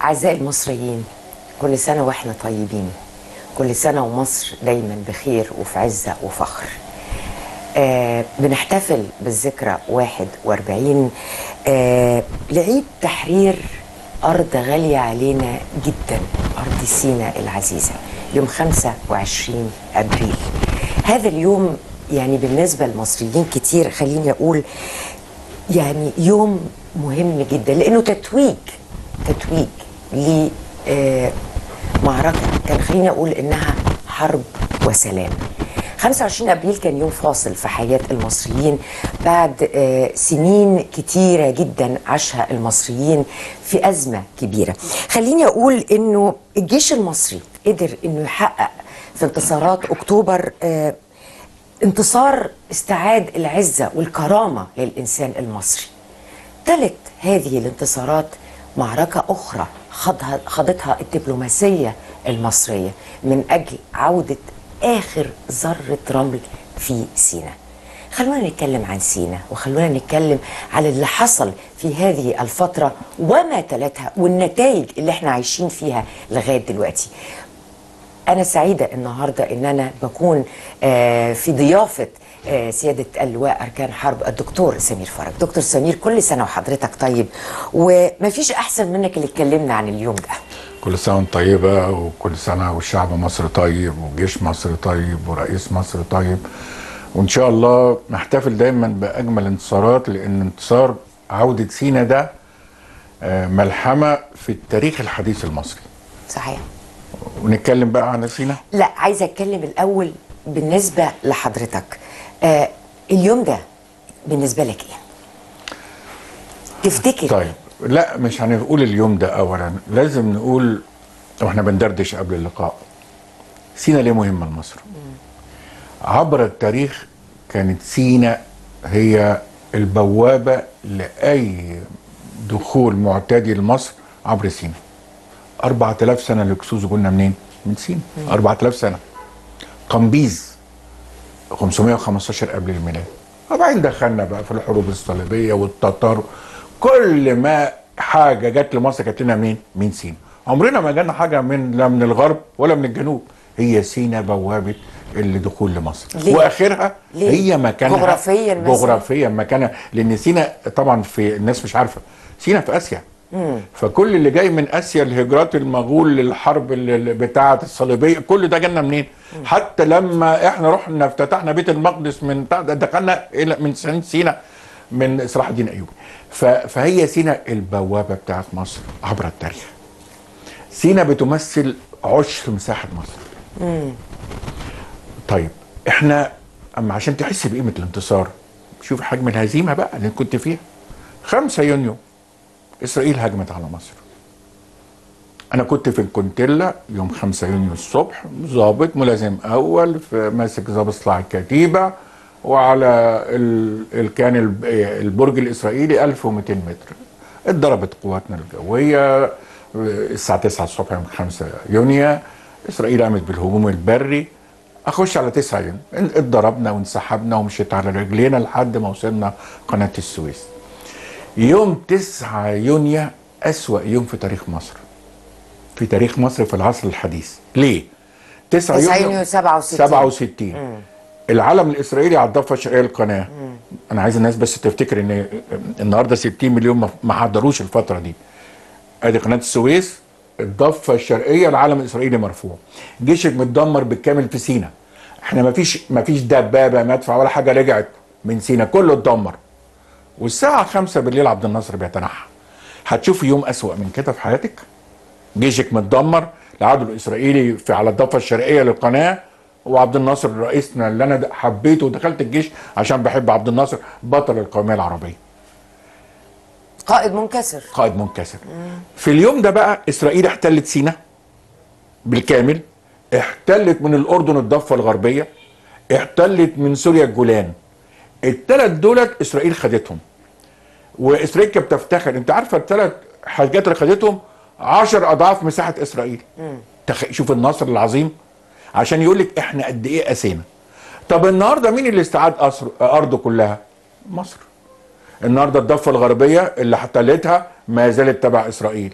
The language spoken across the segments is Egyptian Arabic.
أعزائي المصريين كل سنة وإحنا طيبين كل سنة ومصر دايما بخير وفي عزة وفخر آه بنحتفل بالذكرى 41 آه لعيد تحرير أرض غالية علينا جدا أرض سيناء العزيزة يوم 25 أبريل هذا اليوم يعني بالنسبة للمصريين كتير خليني أقول يعني يوم مهم جدا لأنه تتويج تتويج لمعركة كان خليني أقول إنها حرب وسلام 25 ابريل كان يوم فاصل في حياه المصريين بعد آه، سنين كتيره جدا عاشها المصريين في ازمه كبيره. خليني اقول انه الجيش المصري قدر انه يحقق في انتصارات اكتوبر آه، انتصار استعاد العزه والكرامه للانسان المصري. تلت هذه الانتصارات معركة أخرى خضها خضتها الدبلوماسية المصرية من أجل عودة آخر ذرة رمل في سيناء خلونا نتكلم عن سيناء وخلونا نتكلم على اللي حصل في هذه الفترة وما تلتها والنتائج اللي احنا عايشين فيها لغاية دلوقتي أنا سعيدة النهاردة إن أنا بكون آه، في ضيافة آه، سيادة اللواء أركان حرب الدكتور سمير فرج دكتور سمير كل سنة وحضرتك طيب ومفيش أحسن منك اللي اتكلمنا عن اليوم ده كل سنة وانت طيبة وكل سنة والشعب مصر طيب وجيش مصر طيب ورئيس مصر طيب وإن شاء الله نحتفل دايما بأجمل انتصارات لأن انتصار عودة سينا ده آه، ملحمة في التاريخ الحديث المصري صحيح ونتكلم بقى عن سينا لا عايزة أتكلم الأول بالنسبة لحضرتك آه اليوم ده بالنسبة لك إيه؟ تفتكر طيب لا مش هنقول اليوم ده أولا لازم نقول واحنا بندردش قبل اللقاء سينا ليه مهمة لمصر عبر التاريخ كانت سينا هي البوابة لأي دخول معتدي لمصر عبر سينا 4000 سنة الهكسوس قلنا منين؟ من سينا 4000 سنة قمبيز 515 قبل الميلاد وبعدين دخلنا بقى في الحروب الصليبية والتتار كل ما حاجة جت لمصر جت لنا منين؟ من سينا عمرنا ما جانا حاجة من لا من الغرب ولا من الجنوب هي سينا بوابة الدخول لمصر ليه؟ واخرها ليه؟ هي مكانها جغرافياً مثلاً؟ جغرافيا مكانها لان سينا طبعا في الناس مش عارفه سينا في اسيا فكل اللي جاي من اسيا الهجرات المغول للحرب ال- بتاعه الصليبيه كل ده جالنا منين؟ حتى لما احنا رحنا افتتحنا بيت المقدس من بتاع ده دخلنا الى من سن- سينا من صلاح الدين ايوبي ف- فهي سينا البوابه بتاعت مصر عبر التاريخ سينا بتمثل عشر مساحه مصر طيب احنا اما عشان تحس بقيمه الانتصار شوف حجم الهزيمه بقى اللي كنت فيها 5 يونيو اسرائيل هجمت على مصر انا كنت في الكونتيلا يوم 5 يونيو الصبح ضابط ملازم اول في ماسك ضابط صلاح الكتيبه وعلى ال... ال... كان الب- البرج الاسرائيلي 1200 متر اتضربت قواتنا الجويه الساعه 9 الصبح يوم 5 يونيو اسرائيل قامت بالهجوم البري اخش على 9 يونيو اتضربنا وانسحبنا ومشيت على رجلينا لحد ما وصلنا قناه السويس يوم 9 يونيو أسوأ يوم في تاريخ مصر في تاريخ مصر في العصر الحديث ليه 9 9 يونيو يونيو 67. 67 العلم الاسرائيلي على الضفه الشرقيه للقناه انا عايز الناس بس تفتكر ان النهارده 60 مليون ما- ما حضروش الفتره دي ادي قناه السويس الضفه الشرقيه العلم الاسرائيلي مرفوع جيشك متدمر بالكامل في سينا احنا ما فيش ما فيش دبابه مدفع ولا حاجه رجعت من سينا كله اتدمر والساعه 5 بالليل عبد الناصر بيتنحى هتشوفي يوم اسوأ من كده في حياتك جيشك متدمر العدو الاسرائيلي في على الضفه الشرقيه للقناه وعبد الناصر رئيسنا اللي انا حبيته ودخلت الجيش عشان بحب عبد الناصر بطل القوميه العربيه قائد منكسر قائد منكسر في اليوم ده بقى اسرائيل احتلت سيناء بالكامل احتلت من الاردن الضفه الغربيه احتلت من سوريا الجولان الثلاث دولت اسرائيل خدتهم واسرائيل كانت بتفتخر انت عارفه الثلاث حاجات اللي خدتهم 10 اضعاف مساحه اسرائيل تخ... شوف النصر العظيم عشان يقول لك احنا قد ايه قسينا طب النهارده مين اللي استعاد أسر... ارضه كلها مصر النهارده الضفه الغربيه اللي احتلتها ما زالت تبع اسرائيل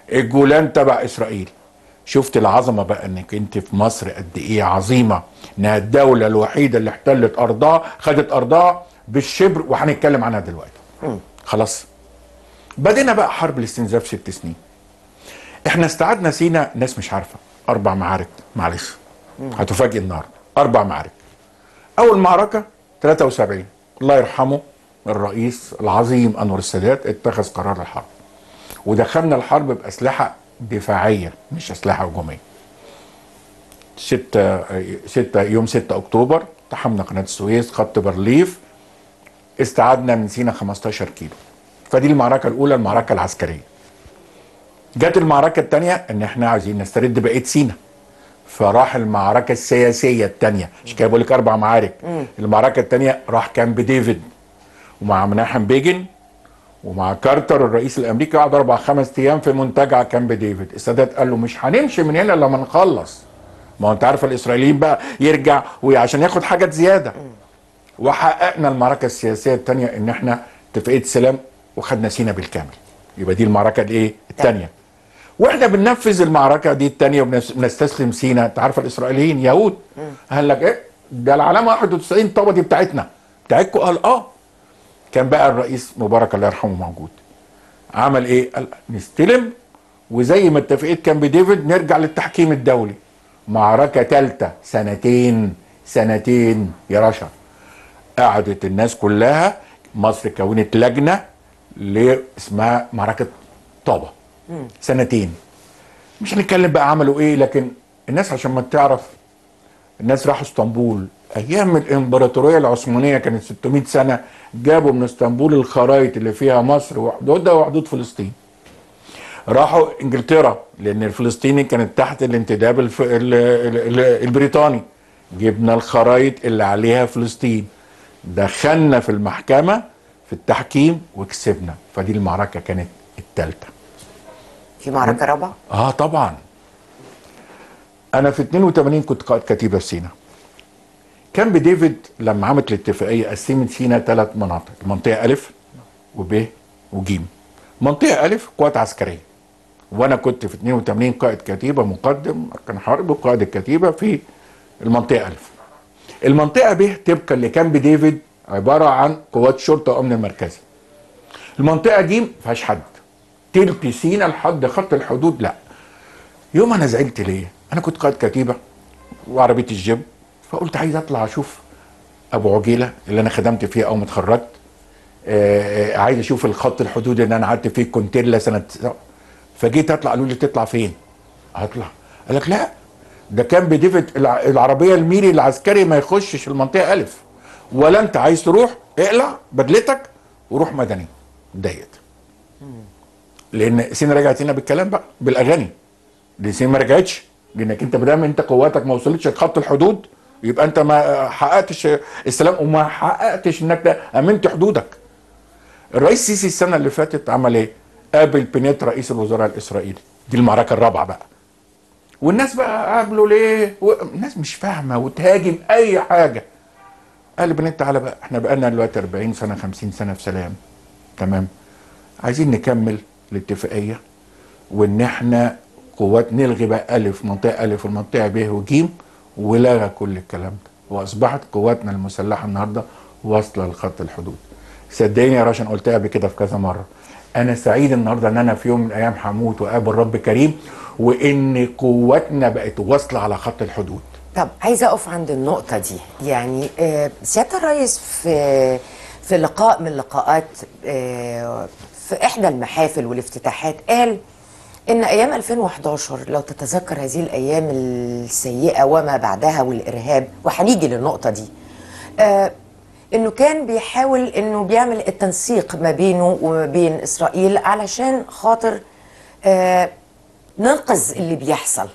الجولان تبع اسرائيل شفت العظمه بقى انك انت في مصر قد ايه عظيمه انها الدوله الوحيده اللي احتلت ارضها خدت ارضها بالشبر وهنتكلم عنها دلوقتي خلاص بدينا بقى حرب الاستنزاف ست سنين احنا استعدنا سينا ناس مش عارفه اربع معارك معلش هتفاجئ النهارده اربع معارك اول معركه 73 الله يرحمه الرئيس العظيم انور السادات اتخذ قرار الحرب ودخلنا الحرب باسلحه دفاعيه مش اسلحه هجوميه 6 6 يوم 6 اكتوبر تحمنا قناه السويس خط بارليف استعدنا من سينا 15 كيلو فدي المعركه الاولى المعركه العسكريه جت المعركه الثانيه ان احنا عايزين نسترد بقيه سينا فراح المعركه السياسيه الثانيه مش كده بقول لك اربع معارك المعركه الثانيه راح كامب ديفيد ومع مناحم بيجن ومع كارتر الرئيس الامريكي قعد اربع خمس ايام في منتجع كامب ديفيد السادات قال له مش هنمشي من هنا لما نخلص ما هو انت عارف الاسرائيليين بقى يرجع وعشان ياخد حاجات زياده وحققنا المعركه السياسيه الثانيه ان احنا اتفاقيه سلام وخدنا سينا بالكامل يبقى دي المعركه الايه الثانيه واحنا بننفذ المعركه دي الثانيه وبنستسلم سينا انت عارف الاسرائيليين يهود قال لك ايه ده العلامه 91 طبعا دي بتاعتنا بتاعتكم قال اه كان بقى الرئيس مبارك الله يرحمه موجود عمل ايه قال نستلم وزي ما اتفقيه كامب ديفيد نرجع للتحكيم الدولي معركه ثالثه سنتين سنتين يا رشا قعدت الناس كلها مصر كونت لجنه ل- اسمها معركه طابه سنتين مش هنتكلم بقى عملوا ايه لكن الناس عشان ما تعرف الناس راحوا اسطنبول ايام الامبراطوريه العثمانيه كانت 600 سنه جابوا من اسطنبول الخرايط اللي فيها مصر وحدودها وحدود فلسطين راحوا انجلترا لان الفلسطيني كانت تحت الانتداب الف... ال... ال... ال... البريطاني جبنا الخرايط اللي عليها فلسطين دخلنا في المحكمه في التحكيم وكسبنا فدي المعركه كانت الثالثه في معركه رابعه اه طبعا انا في 82 كنت قائد كتيبه في سينا كامب ديفيد لما عملت الاتفاقيه قسمت سينا ثلاث مناطق منطقه الف وب وجيم منطقه الف قوات عسكريه وانا كنت في 82 قائد كتيبه مقدم كان حرب وقائد الكتيبه في المنطقه الف المنطقه ب طبقا لكامب ديفيد عباره عن قوات شرطه وامن المركزي المنطقه ج ما فيهاش حد تلت سينا لحد خط الحدود لا يوم انا زعلت ليه انا كنت قائد كتيبه وعربيه الجيب فقلت عايز اطلع اشوف ابو عجيله اللي انا خدمت فيه اول ما اتخرجت آه، آه، عايز اشوف الخط الحدود اللي انا قعدت فيه كونتيلا سنه فجيت اطلع قالوا لي تطلع فين؟ هطلع قال لك لا ده كان بديفيد الع- العربيه الميري العسكري ما يخشش المنطقه الف ولا انت عايز تروح اقلع بدلتك وروح مدني ضايقت لان سينا رجعت هنا بالكلام بقى بالاغاني دي سينا ما رجعتش لانك انت ما دام انت قواتك ما وصلتش لخط الحدود يبقى انت ما حققتش السلام وما حققتش انك ده امنت حدودك الرئيس سيسي السنه اللي فاتت عمل ايه؟ قابل بنيت رئيس الوزراء الاسرائيلي دي المعركه الرابعه بقى والناس بقى قابلوا ليه؟ و- الناس مش فاهمه وتهاجم اي حاجه قال بنت تعالى بقى احنا بقالنا دلوقتي 40 سنه 50 سنه في سلام تمام عايزين نكمل الاتفاقيه وان احنا قوات نلغي بقى الف منطقه الف والمنطقه ب وج ولغى كل الكلام ده واصبحت قواتنا المسلحه النهارده واصله لخط الحدود صدقني يا راشا أنا قلتها قبل كده في كذا مره انا سعيد النهارده ان انا في يوم من الايام هموت واقابل رب كريم وان قواتنا بقت واصله على خط الحدود طب عايزه اقف عند النقطه دي يعني آه، سياده الرئيس في في لقاء من اللقاءات آه، في احدى المحافل والافتتاحات قال ان ايام 2011 لو تتذكر هذه الايام السيئه وما بعدها والارهاب وهنيجي للنقطه دي آه، انه كان بيحاول انه بيعمل التنسيق ما بينه وما بين اسرائيل علشان خاطر آه، ننقذ اللي بيحصل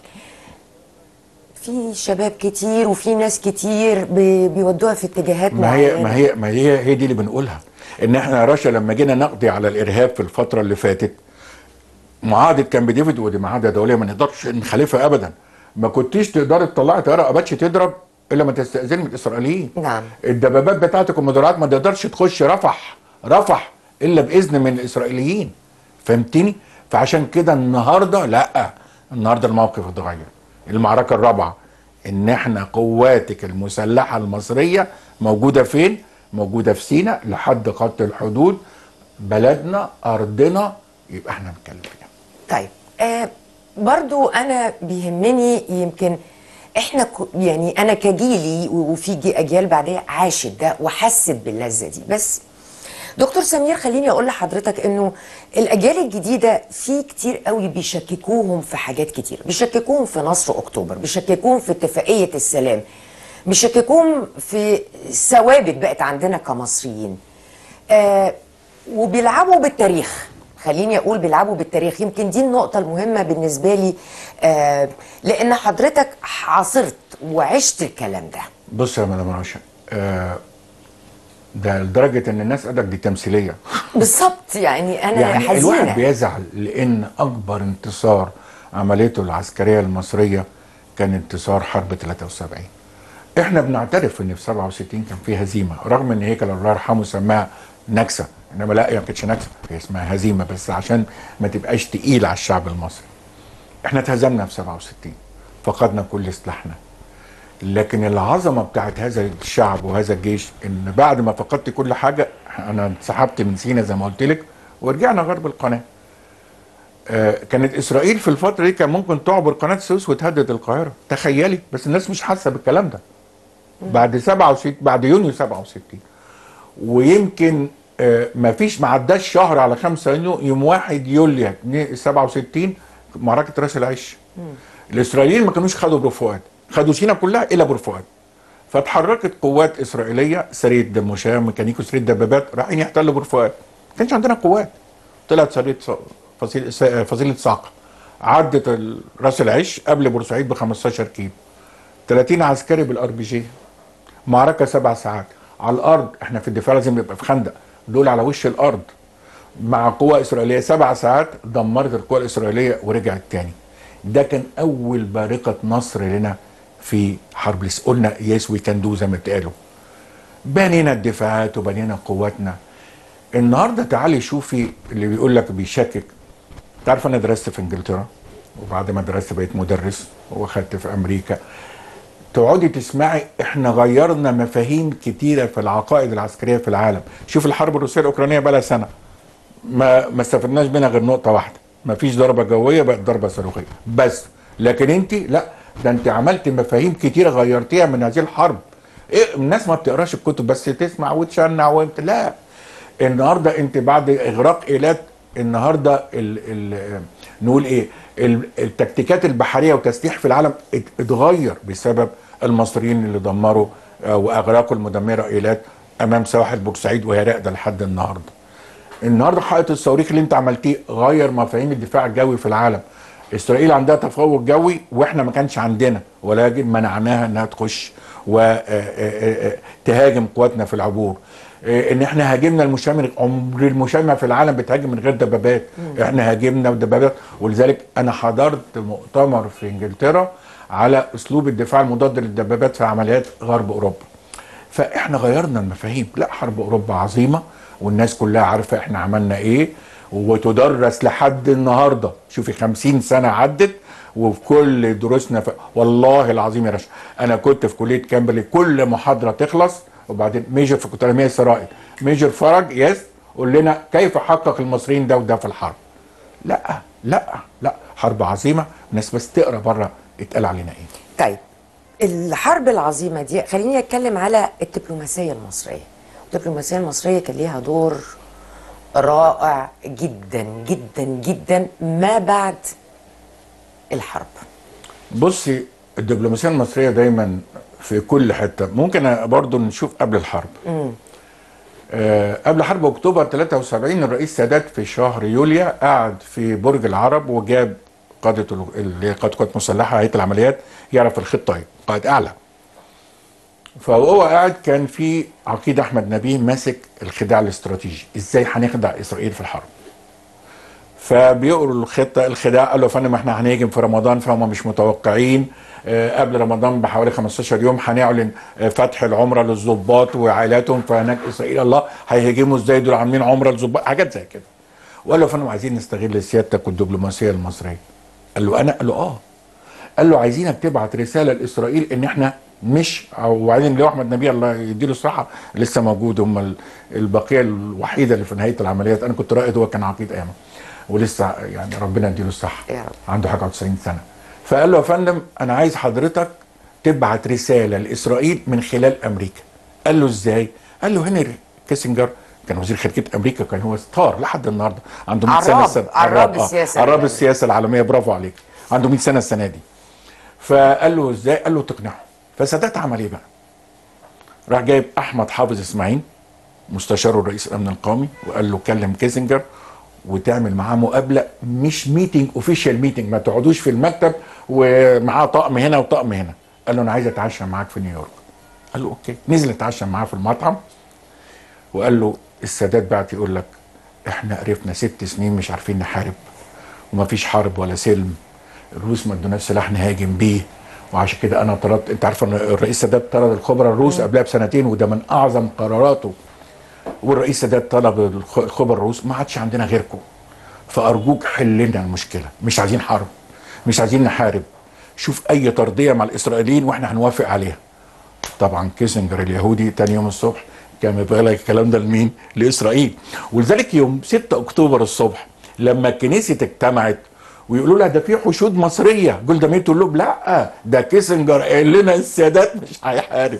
في شباب كتير وفي ناس كتير بي- بيودوها في اتجاهات ما هي معينة. ما هي ما هي هي دي اللي بنقولها ان احنا يا رشا لما جينا نقضي على الارهاب في الفتره اللي فاتت معاهده كامب ديفيد ودي معاهده دوليه ما نقدرش نخالفها ابدا ما كنتيش تقدري تطلعي طياره اباتشي تضرب الا ما تستاذني من الاسرائيليين نعم. الدبابات بتاعتك والمدرعات ما تقدرش تخش رفح رفح الا باذن من الاسرائيليين فهمتني فعشان كده النهارده لا النهارده الموقف اتغير المعركه الرابعه ان احنا قواتك المسلحه المصريه موجوده فين موجوده في سيناء لحد خط الحدود بلدنا ارضنا يبقى احنا نتكلم فيها طيب آه برضو انا بيهمني يمكن احنا ك- يعني انا كجيلي و- وفي جي- اجيال بعديه عاشت ده وحست باللذه دي بس دكتور سمير خليني اقول لحضرتك انه الاجيال الجديده في كتير قوي بيشككوهم في حاجات كتير بيشككوهم في نصر اكتوبر بيشككوهم في اتفاقيه السلام بيشككوهم في ثوابت بقت عندنا كمصريين آه وبيلعبوا بالتاريخ خليني اقول بيلعبوا بالتاريخ يمكن دي النقطة المهمة بالنسبة لي آه لان حضرتك عاصرت وعشت الكلام ده بص يا مدام رشا آه ده لدرجه ان الناس قالك دي تمثيليه بالظبط يعني انا يعني الواحد حزينة بيزعل لان اكبر انتصار عمليته العسكريه المصريه كان انتصار حرب 73 احنا بنعترف ان في 67 كان في هزيمه رغم ان هيكل الله يرحمه سماها نكسه انما لا هي ما كانتش نكسه هي اسمها هزيمه بس عشان ما تبقاش تقيله على الشعب المصري احنا اتهزمنا في 67 فقدنا كل سلاحنا لكن العظمه بتاعت هذا الشعب وهذا الجيش ان بعد ما فقدت كل حاجه انا انسحبت من سينا زي ما قلت لك ورجعنا غرب القناه آه، كانت اسرائيل في الفتره دي كان ممكن تعبر قناه السويس وتهدد القاهره تخيلي بس الناس مش حاسه بالكلام ده بعد 67 بعد يونيو 67 ويمكن آه، ما فيش ما عداش شهر على 5 يونيو يوم 1 يوليو 67 معركه راس العش الاسرائيليين ما كانوش خدوا بور فؤاد خدوا سينا كلها الا بور فؤاد فاتحركت قوات اسرائيليه سريه دموشاه ميكانيكو سريه دبابات رايحين يحتلوا بور فؤاد ما كانش عندنا قوات طلعت سريه ص- فصيل س- فصيله صعقه عدت ال- راس العش قبل بورسعيد ب 15 كيلو 30 عسكري بالار بي جي معركه سبع ساعات على الارض احنا في الدفاع لازم نبقى في خندق دول على وش الارض مع قوة إسرائيلية سبع ساعات دمرت القوى الإسرائيلية ورجعت تاني ده كان أول بارقة نصر لنا في حرب الإس- قلنا يس وي كان دو زي ما بتقالوا بنينا الدفاعات وبنينا قواتنا النهارده تعالي شوفي اللي بيقول لك بيشكك تعرف انا درست في انجلترا وبعد ما درست بقيت مدرس واخدت في امريكا تقعدي تسمعي احنا غيرنا مفاهيم كتيره في العقائد العسكريه في العالم شوف الحرب الروسيه الاوكرانيه بقى لها سنه ما ما استفدناش منها غير نقطه واحده ما فيش ضربه جويه بقت ضربه صاروخيه بس لكن انت لا ده انت عملت مفاهيم كتيره غيرتيها من هذه الحرب إيه الناس ما بتقراش الكتب بس تسمع وتشنع وانت لا النهارده انت بعد اغراق ايلات النهارده ال ال نقول ايه ال- التكتيكات البحريه وتسليح في العالم ات- اتغير بسبب المصريين اللي دمروا آه، واغراقوا المدمره ايلات امام سواحل بورسعيد وهي راقده لحد النهارده النهارده حائط الصواريخ اللي انت عملتيه غير مفاهيم الدفاع الجوي في العالم اسرائيل عندها تفوق جوي واحنا ما كانش عندنا ولكن منعناها انها تخش وتهاجم قواتنا في العبور آه، ان احنا هاجمنا المشامة عمر المشامة في العالم بتهاجم من غير دبابات احنا هاجمنا بدبابات ولذلك انا حضرت مؤتمر في انجلترا على اسلوب الدفاع المضاد للدبابات في عمليات غرب اوروبا فاحنا غيرنا المفاهيم لا حرب اوروبا عظيمه والناس كلها عارفه احنا عملنا ايه وتدرس لحد النهارده شوفي خمسين سنه عدت وفي كل دروسنا ف... والله العظيم يا رشا انا كنت في كليه كامبرلي كل محاضره تخلص وبعدين ميجر في كنت رميه اسرائيل ميجر فرج يس قول لنا كيف حقق المصريين ده وده في الحرب لا لا لا حرب عظيمه الناس بس تقرا بره اتقال علينا ايه طيب الحرب العظيمة دي خليني أتكلم على الدبلوماسية المصرية الدبلوماسية المصرية كان ليها دور رائع جدا جدا جدا ما بعد الحرب بصي الدبلوماسيه المصريه دايما في كل حته ممكن برضو نشوف قبل الحرب آه قبل حرب اكتوبر 73 الرئيس سادات في شهر يوليو قعد في برج العرب وجاب قاده ال- اللي هي قاده قوات مسلحه هيئه العمليات يعرف الخطه ايه قائد اعلى فهو قاعد كان في عقيد احمد نبيه ماسك الخداع الاستراتيجي ازاي هنخدع اسرائيل في الحرب فبيقروا الخطه الخداع قالوا يا فندم احنا هنهاجم في رمضان فهم مش متوقعين آه، قبل رمضان بحوالي 15 يوم هنعلن آه، فتح العمره للظباط وعائلاتهم فهناك اسرائيل الله هيهاجموا ازاي دول عاملين عمره للظباط حاجات زي كده وقال له يا فندم عايزين نستغل سيادتك والدبلوماسيه المصريه قال له انا قال له اه قال له عايزينك تبعت رساله لاسرائيل ان احنا مش وبعدين لو احمد نبيه الله يديله الصحه لسه موجود هم ال- البقيه الوحيده اللي في نهايه العمليات انا كنت رائد هو كان عقيد ايامه ولسه يعني ربنا يديله الصحه يا رب. عنده حاجه 90 سنه فقال له يا فندم انا عايز حضرتك تبعت رساله لاسرائيل من خلال امريكا قال له ازاي قال له هنري كيسنجر كان وزير خارجيه امريكا كان هو ستار لحد النهارده عنده 100 سنه عراب- السنه عراب آه، السياسة عراب العالمية. السياسه العالميه برافو عليك عنده 100 سنه السنه دي فقال له ازاي قال له تقنعه فسادات عمل ايه بقى راح جايب احمد حافظ اسماعيل مستشار الرئيس الامن القومي وقال له كلم كيسنجر وتعمل معاه مقابله مش ميتنج اوفيشال ميتنج ما تقعدوش في المكتب ومعاه طقم هنا وطقم هنا قال له انا عايز اتعشى معاك في نيويورك قال له اوكي نزل اتعشى معاه في المطعم وقال له السادات بعت يقول لك احنا قرفنا ست سنين مش عارفين نحارب ومفيش حرب ولا سلم الروس ما ادوناش سلاح نهاجم بيه وعشان كده انا طردت انت عارف ان الرئيس السادات طرد الخبراء الروس قبلها بسنتين وده من اعظم قراراته والرئيس السادات طلب الخ- الخبراء الروس ما عادش عندنا غيركم فارجوك حل لنا المشكله مش عايزين حرب مش عايزين نحارب شوف اي ترضيه مع الاسرائيليين واحنا هنوافق عليها طبعا كيسنجر اليهودي تاني يوم الصبح كان بيبلغ الكلام ده لمين؟ لاسرائيل ولذلك يوم 6 اكتوبر الصبح لما الكنيسه اجتمعت ويقولوا لها ده في حشود مصريه جولدا مير تقول لهم لا ده كيسنجر قال لنا السادات مش هيحارب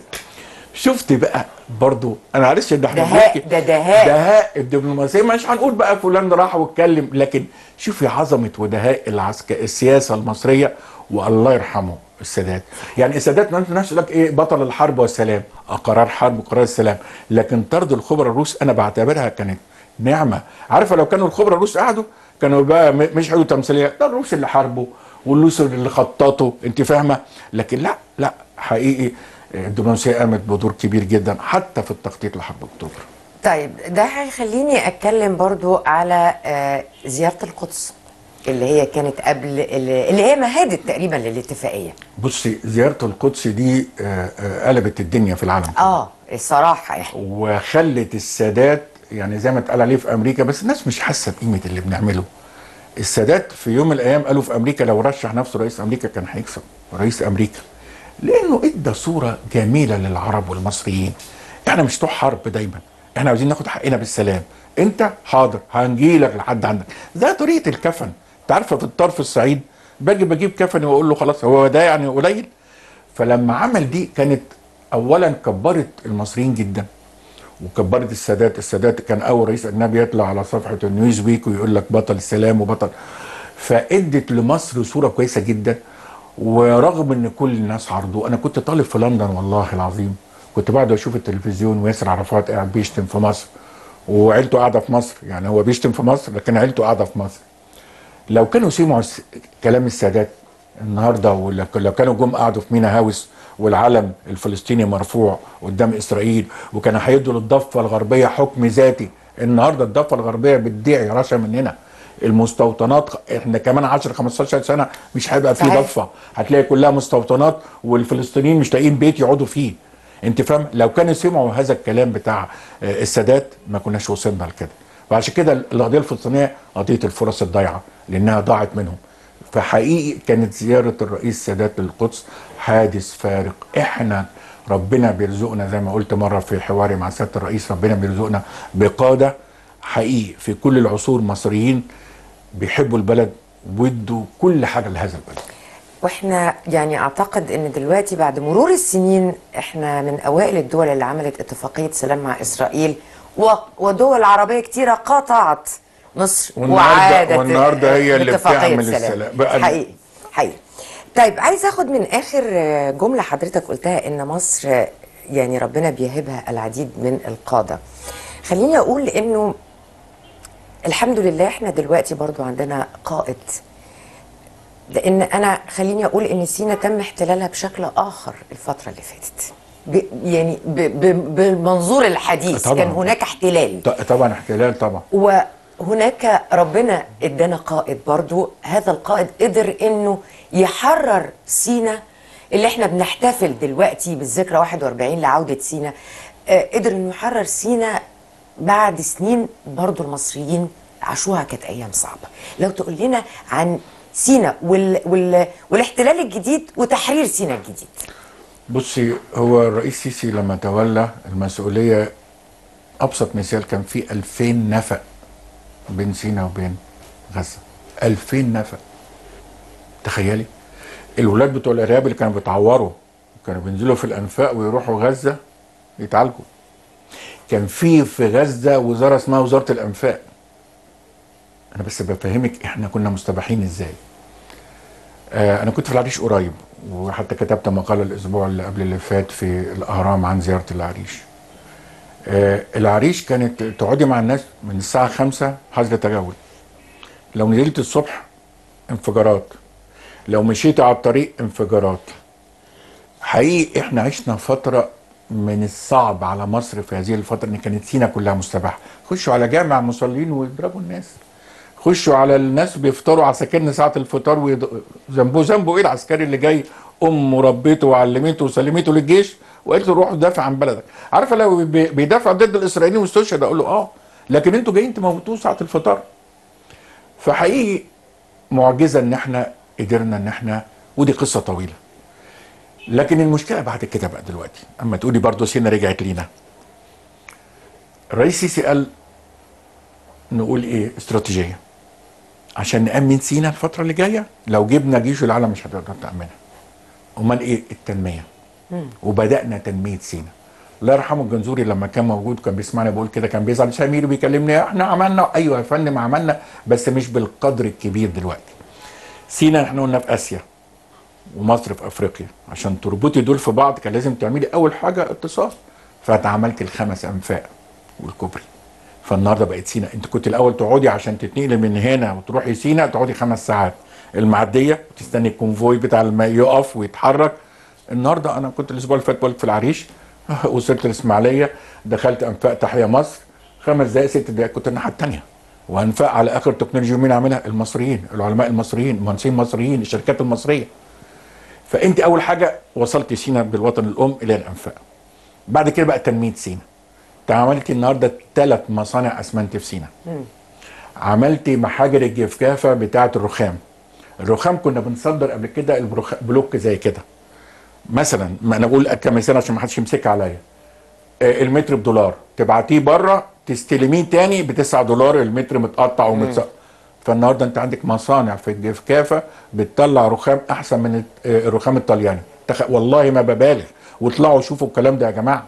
شفت بقى برضو انا معلش ان احنا دهاء- بنحكي- ده دهاء. دهاء الدبلوماسيه مش هنقول بقى فلان راح واتكلم لكن شوفي عظمه ودهاء العسكر السياسه المصريه والله يرحمه السادات يعني السادات نفسه نفسه لك ايه بطل الحرب والسلام آه، قرار حرب وقرار السلام لكن طرد الخبراء الروس انا بعتبرها كانت نعمه عارفه لو كانوا الخبراء الروس قعدوا كانوا بقى م- مش هيقولوا تمثيليه ده الروس اللي حاربوا والروس اللي خططوا انت فاهمه لكن لا لا حقيقي آه، الدبلوماسيه قامت بدور كبير جدا حتى في التخطيط لحرب اكتوبر طيب ده هيخليني اتكلم برضو على آه، زياره القدس اللي هي كانت قبل اللي اللي هي مهدت تقريبا للاتفاقيه بصي زياره القدس دي آه، آه، قلبت الدنيا في العالم اه الصراحه يعني وخلت السادات يعني زي ما اتقال عليه في امريكا بس الناس مش حاسه بقيمه اللي بنعمله السادات في يوم من الايام قالوا في امريكا لو رشح نفسه رئيس امريكا كان هيكسب رئيس امريكا لانه ادى صوره جميله للعرب والمصريين احنا مش بتوع حرب دايما احنا عاوزين ناخد حقنا بالسلام انت حاضر هنجيلك لحد عندك ده طريقه الكفن انت عارفه في الطرف الصعيد باجي بجيب كفن واقول له خلاص هو ده يعني قليل فلما عمل دي كانت اولا كبرت المصريين جدا وكبرت السادات السادات كان اول رئيس اجنبي يطلع على صفحه النيوز ويك ويقول لك بطل السلام وبطل فادت لمصر صوره كويسه جدا ورغم ان كل الناس عرضوه انا كنت طالب في لندن والله العظيم كنت بقعد اشوف التلفزيون وياسر عرفات قاعد بيشتم في مصر وعيلته قاعده في مصر يعني هو بيشتم في مصر لكن عيلته قاعده في مصر لو كانوا سمعوا الس- كلام السادات النهارده ولو لو كانوا جم قعدوا في مينا هاوس والعلم الفلسطيني مرفوع قدام اسرائيل وكانوا هيدوا للضفه الغربيه حكم ذاتي النهارده الضفه الغربيه بتضيع يا رشا مننا المستوطنات احنا كمان 10 15 سنه مش هيبقى في صحيح. ضفه هتلاقي كلها مستوطنات والفلسطينيين مش لاقيين بيت يقعدوا فيه انت فاهم لو كانوا سمعوا هذا الكلام بتاع آه، السادات ما كناش وصلنا لكده وعشان كده القضيه الفلسطينيه قضيه الفرص الضايعه لانها ضاعت منهم فحقيقي كانت زياره الرئيس السادات للقدس حادث فارق احنا ربنا بيرزقنا زي ما قلت مره في حواري مع سياده الرئيس ربنا بيرزقنا بقاده حقيقي في كل العصور مصريين بيحبوا البلد وادوا كل حاجه لهذا البلد واحنا يعني اعتقد ان دلوقتي بعد مرور السنين احنا من اوائل الدول اللي عملت اتفاقيه سلام مع اسرائيل و- ودول عربيه كتيره قاطعت مصر والنهاردة- وعادت والنهاردة هي اللي باتفاقية بتعمل سلام. السلام. بقى- حقيقي حقيقي طيب عايز اخد من اخر جمله حضرتك قلتها ان مصر يعني ربنا بيهبها العديد من القاده خليني اقول انه الحمد لله احنا دلوقتي برضو عندنا قائد لان انا خليني اقول ان سينا تم احتلالها بشكل اخر الفتره اللي فاتت ب يعني ب ب بالمنظور الحديث طبعاً. كان هناك احتلال ط- طبعا احتلال طبعا وهناك ربنا ادانا قائد برضو هذا القائد قدر انه يحرر سينا اللي احنا بنحتفل دلوقتي بالذكرى 41 لعودة سينا آه، قدر انه يحرر سينا بعد سنين برضو المصريين عاشوها كانت ايام صعبه لو تقول لنا عن سينا وال... وال... والاحتلال الجديد وتحرير سينا الجديد بصي هو الرئيس سيسي لما تولى المسؤوليه ابسط مثال كان في 2000 نفق بين سينا وبين غزه 2000 نفق تخيلي الولاد بتوع الارهاب اللي كانوا بيتعوروا كانوا بينزلوا في الانفاق ويروحوا غزه يتعالجوا كان في في غزه وزاره اسمها وزاره الانفاق انا بس بفهمك احنا كنا مستباحين ازاي آه انا كنت في العريش قريب وحتى كتبت مقاله الاسبوع اللي قبل اللي فات في الاهرام عن زياره العريش آه العريش كانت تقعدي مع الناس من الساعه 5 حظر تجول لو نزلت الصبح انفجارات لو مشيت على الطريق انفجارات حقيقي احنا عشنا فتره من الصعب على مصر في هذه الفتره ان كانت سينا كلها مستباحه خشوا على جامع مصلين ويضربوا الناس خشوا على الناس بيفطروا عساكرنا ساعه الفطار ويض... ذنبه ذنبه ايه العسكري اللي جاي امه ربيته وعلمته وسلمته للجيش وقالت له روح دافع عن بلدك عارفه لو بي- بيدافع ضد الاسرائيليين واستشهد اقول له اه لكن انتوا جايين تموتوه ساعه الفطار فحقيقي معجزه ان احنا قدرنا ان احنا ودي قصه طويله لكن المشكله بعد كده بقى دلوقتي اما تقولي برضه سينا رجعت لينا الرئيس سيسي قال نقول ايه استراتيجيه عشان نامن سينا الفتره اللي جايه لو جبنا جيش العالم مش هتقدر تامنها امال ايه التنميه وبدانا تنميه سينا الله يرحمه الجنزوري لما كان موجود كان بيسمعني بقول كده كان بيزعل سمير بيكلمني احنا عملنا ايوه يا فندم عملنا بس مش بالقدر الكبير دلوقتي سينا احنا قلنا في اسيا ومصر في افريقيا عشان تربطي دول في بعض كان لازم تعملي اول حاجه اتصال فاتعملت الخمس انفاق والكوبري فالنهارده بقت سينا انت كنت الاول تقعدي عشان تتنقلي من هنا وتروحي سينا تقعدي خمس ساعات المعديه تستني الكونفوي بتاع الماء يقف ويتحرك النهارده انا كنت الاسبوع اللي فات بقولك في العريش وصلت الاسماعيليه دخلت انفاق تحيا مصر خمس دقائق ست دقائق كنت الناحيه الثانيه وانفاق على اخر تكنولوجيا مين عاملها المصريين العلماء المصريين المهندسين المصريين الشركات المصريه فانت اول حاجه وصلت سينا بالوطن الام الى الانفاق بعد كده بقى تنميه سينا انت عملتي النهارده ثلاث مصانع اسمنت في سينا عملتي محاجر الجفافه بتاعه الرخام الرخام كنا بنصدر قبل كده البرخ- بلوك زي كده مثلا ما انا بقول كمثال عشان ما حدش يمسكها عليا آه، المتر بدولار تبعتيه بره تستلميه تاني ب 9 دولار المتر متقطع ومتص فالنهارده انت عندك مصانع في الجفكافه بتطلع رخام احسن من الت- آه، الرخام الطلياني تخ... والله ما ببالغ واطلعوا شوفوا الكلام ده يا جماعه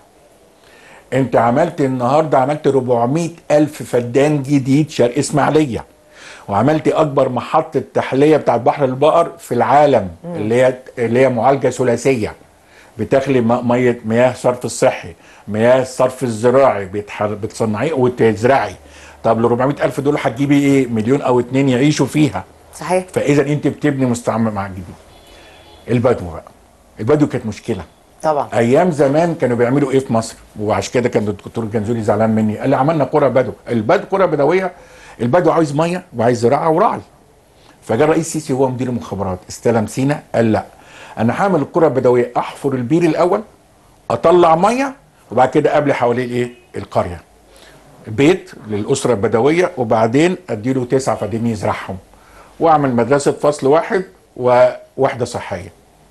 انت عملت النهارده عملت 400 الف فدان جديد شرق اسماعيليه وعملت اكبر محطه تحليه بتاعت بحر البقر في العالم اللي هي اللي هي معالجه ثلاثيه بتخلي م- ميه مياه صرف الصحي مياه الصرف الزراعي بتحر... بتصنعيه وتزرعي طب ال 400 الف دول هتجيبي ايه مليون او اتنين يعيشوا فيها صحيح فاذا انت بتبني مستعمر مع الجديد البدو بقى البدو كانت مشكله طبعا ايام زمان كانوا بيعملوا ايه في مصر وعشان كده كان الدكتور الجنزوري زعلان مني قال لي عملنا قرى بدو البدو قرى بدويه البدو عايز ميه وعايز زراعه وراعي فجاء الرئيس السيسي وهو مدير المخابرات استلم سينا قال لا انا هعمل القرى البدويه احفر البير الاول اطلع ميه وبعد كده ابلي حواليه الايه القريه بيت للاسره البدويه وبعدين اديله تسعه فدين يزرعهم واعمل مدرسه فصل واحد ووحده صحيه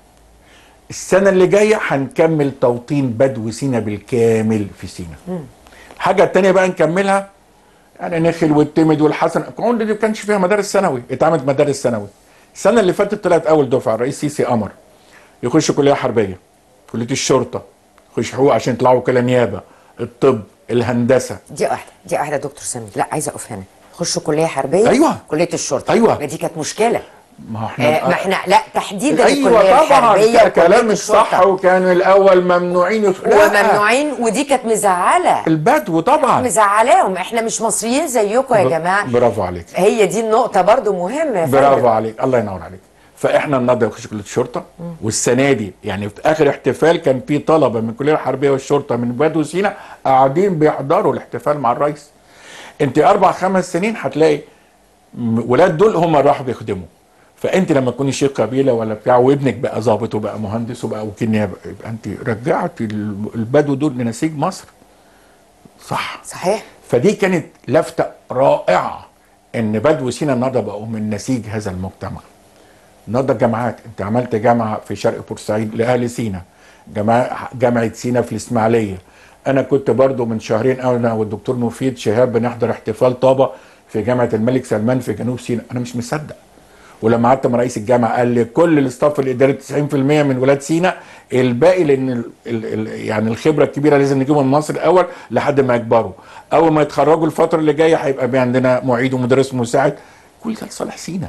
السنه اللي جايه هنكمل توطين بدو سينا بالكامل في سينا الحاجه التانية بقى نكملها يعني نخل والتمد والحسن كون دي ما كانش فيها مدارس ثانوي اتعملت مدارس ثانوي السنه اللي فاتت طلعت اول دفعه الرئيس سيسي امر يخش كليه حربيه كليه الشرطه يخش حقوق عشان يطلعوا وكاله نيابه الطب الهندسه دي واحده دي واحده دكتور سامي لا عايزه اقف هنا خشوا كليه حربيه أيوة. كليه الشرطه أيوة. ما دي كانت مشكله ما هو آه احنا ما احنا لا تحديدا ايوه الكليه طبعا الحربيه ده وكلية كلام الصح الشرطة. وكانوا الاول ممنوعين يدخلوا لا، وممنوعين ودي كانت مزعله البدو طبعا مزعلاهم احنا مش مصريين زيكم يا ب- جماعه برافو عليك هي دي النقطه برضو مهمه يا برافو فندم. عليك الله ينور عليك فاحنا النهارده بنخش كليه الشرطه والسنه دي يعني في اخر احتفال كان في طلبه من الكليه الحربيه والشرطه من بدو سينا قاعدين بيحضروا الاحتفال مع الرئيس انت اربع خمس سنين هتلاقي م- ولاد دول هم اللي راحوا بيخدموا فانت لما تكوني شيخ قبيله ولا بتاع وابنك بقى ظابط وبقى مهندس وبقى وكيل نيابه يبقى انت رجعتي ال- البدو دول لنسيج مصر صح صحيح فدي كانت لفتة رائعة ان بدو سينا النهارده بقوا من نسيج هذا المجتمع النهارده الجامعات انت عملت جامعه في شرق بورسعيد لاهل سينا جامعه جامعه سينا في الاسماعيليه انا كنت برضو من شهرين انا والدكتور مفيد شهاب بنحضر احتفال طابه في جامعه الملك سلمان في جنوب سيناء انا مش مصدق ولما قعدت مع رئيس الجامعه قال لي كل الاستاف الاداري 90% من ولاد سينا الباقي لان ال ال ال يعني الخبره الكبيره لازم نجيبهم من مصر الاول لحد ما يكبروا اول ما يتخرجوا الفتره اللي جايه هيبقى بي عندنا معيد ومدرس مساعد كل ده لصالح سينا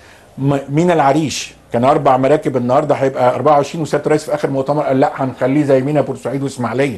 م- مينا العريش كان اربع مراكب النهارده هيبقى 24 وسياده الرئيس في اخر مؤتمر قال لا هنخليه زي مينا بورسعيد واسماعيليه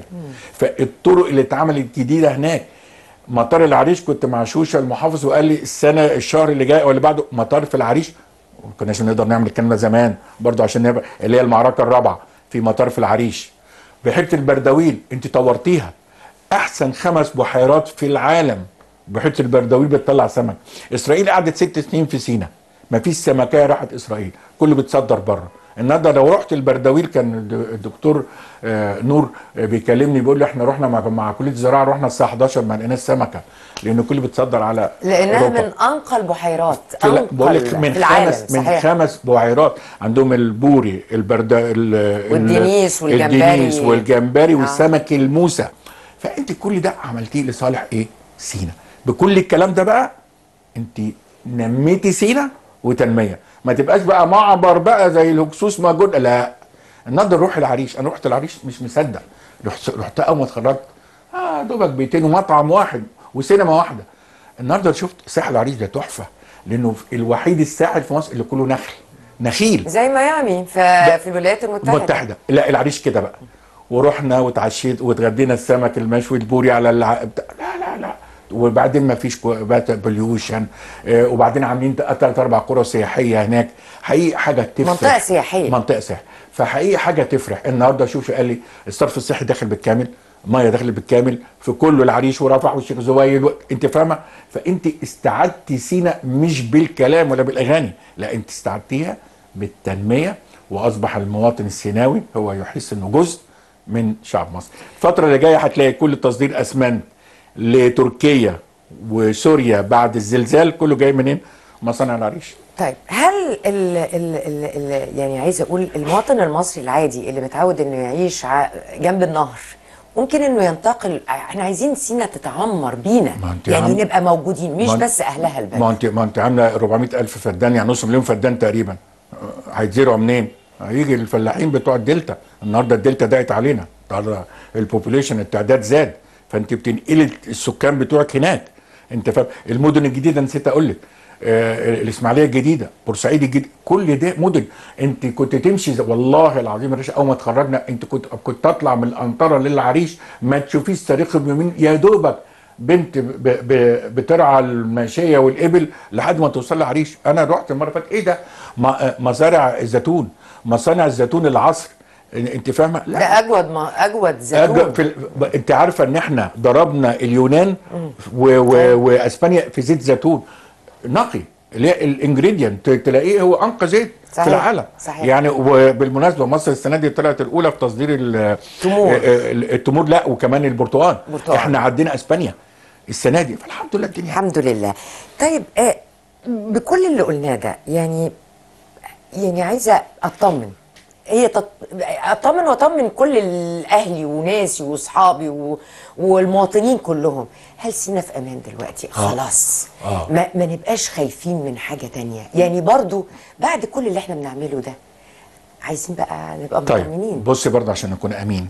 فالطرق اللي اتعملت جديده هناك مطار العريش كنت مع شوشه المحافظ وقال لي السنه الشهر اللي جاي او اللي بعده مطار في العريش ما كناش نقدر نعمل الكلام ده زمان برضه عشان نبقى اللي هي المعركه الرابعه في مطار في العريش بحيره البردويل انت طورتيها احسن خمس بحيرات في العالم بحيره البردويل بتطلع سمك اسرائيل قعدت ست سنين في سينا ما فيش سمكيه راحت اسرائيل كله بتصدر بره النهارده لو رحت البردويل كان الد- الدكتور آه، نور آه، بيكلمني بيقول لي احنا رحنا مع, مع كليه الزراعه رحنا الساعه 11 ما لقيناش سمكه لان كله بيتصدر على لانها أوروبا. من انقى البحيرات في لا- انقى بقول لك ال- من في العالم خمس من صحيح خمس بحيرات عندهم البوري البرد ال- والدنيس ال- والجمبري. الدنيس والجمبري آه. والسمك الموسى فانت كل ده عملتيه لصالح ايه سينا بكل الكلام ده بقى انت نميتي سينا وتنميه ما تبقاش بقى معبر بقى زي الهكسوس موجود لا النهارده نروح العريش انا رحت العريش مش مصدق رحت رحت اول ما اتخرجت اه دوبك بيتين ومطعم واحد وسينما واحده النهارده شفت ساحل العريش ده تحفه لانه الوحيد الساحل في مصر اللي كله نخل نخيل زي ميامي في في الولايات المتحده متحده لا العريش كده بقى ورحنا وتعشيت واتغدينا السمك المشوي البوري على الع... بتاع- لا لا لا وبعدين ما فيش بوليوشن آه وبعدين عاملين ثلاث اربع قرى سياحيه هناك حقيقي حاجه تفرح منطقة سياحية. منطقه سياحيه فحقيقي حاجه تفرح النهارده شوف قال لي الصرف الصحي داخل بالكامل ميه داخل بالكامل في كله العريش ورفح والشيخ زويل و... انت فاهمه فانت استعدتي سينا مش بالكلام ولا بالاغاني لا انت استعدتيها بالتنميه واصبح المواطن السيناوي هو يحس انه جزء من شعب مصر الفتره اللي جايه هتلاقي كل تصدير اسمنت لتركيا وسوريا بعد الزلزال كله جاي منين مصانع العريش طيب هل ال ال ال ال يعني عايزه اقول المواطن المصري العادي اللي متعود انه يعيش ع- جنب النهر ممكن انه ينتقل احنا عايزين سينا تتعمر بينا ما أنت يعني عم- نبقى موجودين مش ما أنت- بس اهلها البلد ما انت ما انت عامله 400 الف فدان يعني نص مليون فدان تقريبا آه، هيتزرعوا منين؟ هيجي الفلاحين بتوع الدلتا النهارده الدلتا ضاقت علينا النهارده البوبوليشن التعداد زاد فانت بتنقلي السكان بتوعك هناك انت فاهم المدن الجديده نسيت اقول لك آه الاسماعيليه الجديده بورسعيد الجديد كل ده مدن انت كنت تمشي زي- والله العظيم يا باشا اول ما اتخرجنا انت كنت كنت اطلع من الانطره للعريش ما تشوفيش تاريخ بيمين يا دوبك بنت ب ب بترعى الماشيه والابل لحد ما توصل لعريش انا رحت المره اللي فاتت ايه ده ما- مزارع الزيتون مصانع الزيتون العصر انت فاهمه لا ده اجود ما اجود أج- زيتون في ال... ب- انت عارفه ان احنا ضربنا اليونان و... و... واسبانيا في زيت زيتون نقي اللي هي الانجريدينت تلاقيه هو انقى زيت صحيح. في العالم صحيح. يعني وبالمناسبه مصر السنه دي طلعت الاولى في تصدير ال- تمور. آه، آه، التمور لا وكمان البرتقال برتقال. احنا عدينا اسبانيا السنه دي فالحمد لله الدنيا الحمد لله طيب آه بكل اللي قلناه ده يعني يعني عايزه اطمن هي تط... اطمن واطمن كل اهلي وناسي واصحابي و... والمواطنين كلهم هل سينا في امان دلوقتي خلاص آه. ما... ما نبقاش خايفين من حاجه تانية يعني برضو بعد كل اللي احنا بنعمله ده عايزين بقى نبقى مطمنين طيب بصي برضه عشان نكون امين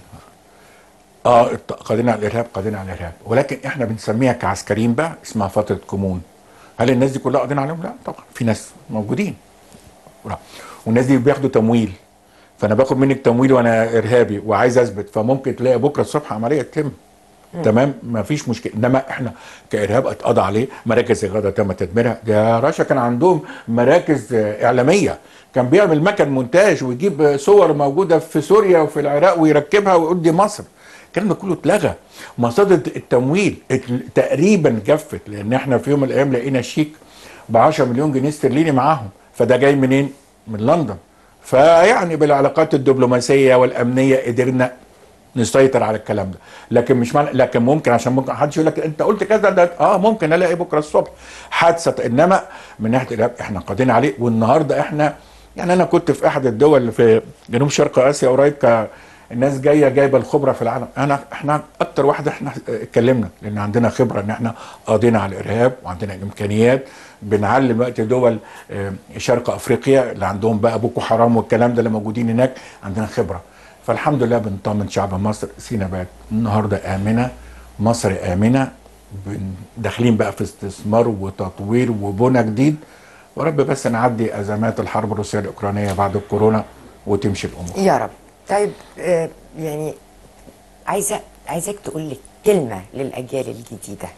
اه الت- قادرين على الارهاب قادرين على الارهاب ولكن احنا بنسميها كعسكريين بقى اسمها فتره كمون هل الناس دي كلها قادرين عليهم؟ لا طبعا في ناس موجودين لا. والناس دي بياخدوا تمويل فانا باخد منك تمويل وانا ارهابي وعايز اثبت فممكن تلاقي بكره الصبح عمليه تتم تمام ما فيش مشكله انما احنا كارهاب اتقضى عليه مراكز الغدا تم تدميرها ده يا رشا كان عندهم مراكز آه، اعلاميه كان بيعمل مكن مونتاج ويجيب آه، صور موجوده في سوريا وفي العراق ويركبها ويقول دي مصر الكلام ده كله اتلغى مصادر التمويل ات- تقريبا جفت لان احنا في يوم من الايام لقينا شيك ب 10 مليون جنيه استرليني معاهم فده جاي منين؟ من لندن فيعني بالعلاقات الدبلوماسيه والامنيه قدرنا نسيطر على الكلام ده لكن مش معنى لكن ممكن عشان ممكن حد يقول لك انت قلت كذا ده اه ممكن الاقي بكره الصبح حادثه انما من ناحيه الارهاب احنا قاضيين عليه والنهارده احنا يعني انا كنت في احد الدول اللي في جنوب شرق اسيا قريب ك الناس جايه جايبه الخبره في العالم انا احنا اكتر واحد احنا اتكلمنا لان عندنا خبره ان احنا قاضينا على الارهاب وعندنا امكانيات بنعلم وقت دول آه، شرق افريقيا اللي عندهم بقى بوكو حرام والكلام ده اللي موجودين هناك عندنا خبره فالحمد لله بنطمن شعب مصر سينا بقت النهارده امنه مصر امنه بن- داخلين بقى في استثمار وتطوير وبنى جديد ورب بس نعدي ازمات الحرب الروسيه الاوكرانيه بعد الكورونا وتمشي الامور يا رب طيب آه، يعني عايزه عايزاك تقول لي كلمه للاجيال الجديده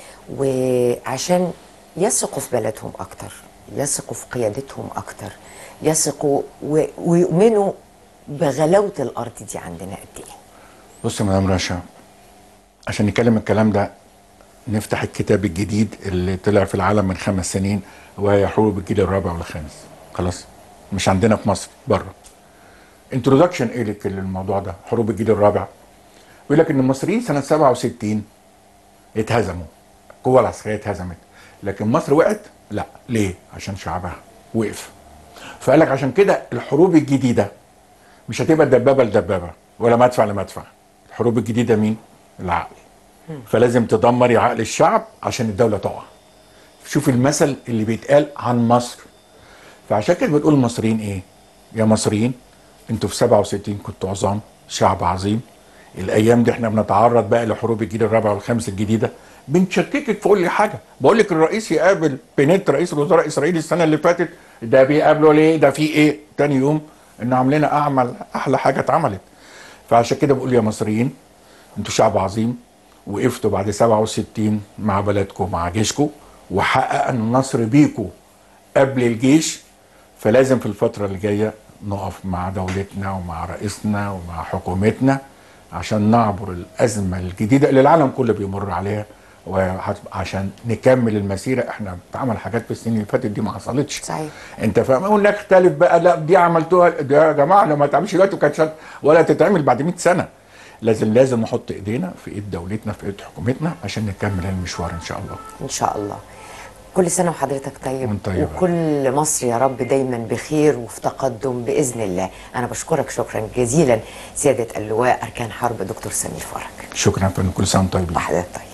وعشان يثقوا في بلدهم اكتر يثقوا في قيادتهم اكتر يثقوا و- ويؤمنوا بغلاوه الارض دي عندنا قد ايه بص يا مدام رشا عشان نتكلم الكلام ده نفتح الكتاب الجديد اللي طلع في العالم من خمس سنين وهي حروب الجيل الرابع والخامس خلاص مش عندنا في مصر بره انترودكشن ايه لك للموضوع ده حروب الجيل الرابع بيقول لك ان المصريين سنه 67 اتهزموا القوه العسكريه اتهزمت لكن مصر وقعت لا ليه عشان شعبها وقف فقال لك عشان كده الحروب الجديده مش هتبقى دبابه لدبابه ولا مدفع لمدفع الحروب الجديده مين العقل فلازم تدمري عقل الشعب عشان الدوله تقع شوف المثل اللي بيتقال عن مصر فعشان كده بنقول المصريين ايه يا مصريين انتوا في 67 كنتوا عظام شعب عظيم الايام دي احنا بنتعرض بقى لحروب الجيل الرابع والخامس الجديده بنشككك في كل حاجه بقول لك الرئيس يقابل بنت رئيس الوزراء اسرائيل السنه اللي فاتت ده بيقابله ليه ده في ايه تاني يوم ان عاملين اعمل احلى حاجه اتعملت فعشان كده بقول يا مصريين انتوا شعب عظيم وقفتوا بعد 67 مع بلدكم مع جيشكم وحقق النصر بيكم قبل الجيش فلازم في الفترة اللي جاية نقف مع دولتنا ومع رئيسنا ومع حكومتنا عشان نعبر الأزمة الجديدة اللي العالم كله بيمر عليها وعشان نكمل المسيرة احنا بنعمل حاجات في السنين اللي فاتت دي ما حصلتش صحيح. انت فاهم ونختلف بقى لا دي عملتوها ده يا جماعة لو ما تعملش دلوقتي كانت شت- ولا تتعمل بعد 100 سنة لازم لازم نحط ايدينا في ايد دولتنا في ايد حكومتنا عشان نكمل المشوار ان شاء الله ان شاء الله كل سنه وحضرتك طيب وانت طيب. وكل مصر يا رب دايما بخير وفي تقدم باذن الله انا بشكرك شكرا جزيلا سياده اللواء اركان حرب دكتور سمير فرج شكرا فندم كل سنة وانتم طيبين وحضرتك طيب